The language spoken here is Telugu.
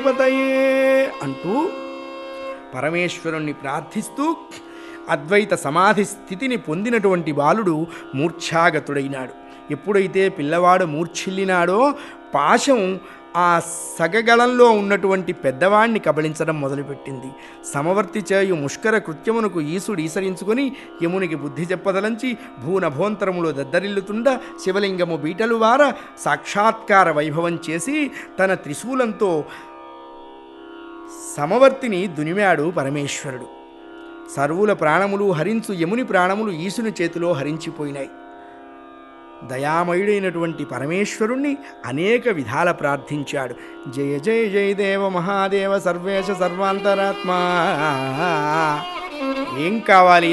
పతయే అంటూ పరమేశ్వరుణ్ణి ప్రార్థిస్తూ అద్వైత సమాధి స్థితిని పొందినటువంటి బాలుడు మూర్ఛాగతుడైనాడు ఎప్పుడైతే పిల్లవాడు మూర్ఛిల్లినాడో పాశం ఆ సగగళంలో ఉన్నటువంటి పెద్దవాణ్ణి కబళించడం మొదలుపెట్టింది సమవర్తి చేయు ముష్కర కృత్యమునకు ఈసుడు ఈసరించుకొని యమునికి బుద్ధి చెప్పదలంచి భూనభోంతరములో దద్దరిల్లుతుండ శివలింగము బీటలు వార సాక్షాత్కార వైభవం చేసి తన త్రిశూలంతో సమవర్తిని దునిమాడు పరమేశ్వరుడు సర్వుల ప్రాణములు హరించు యముని ప్రాణములు ఈశుని చేతిలో హరించిపోయినాయి దయామయుడైనటువంటి పరమేశ్వరుణ్ణి అనేక విధాల ప్రార్థించాడు జయ జయ జయ దేవ మహాదేవ సర్వేశ సర్వాంతరాత్మా ఏం కావాలి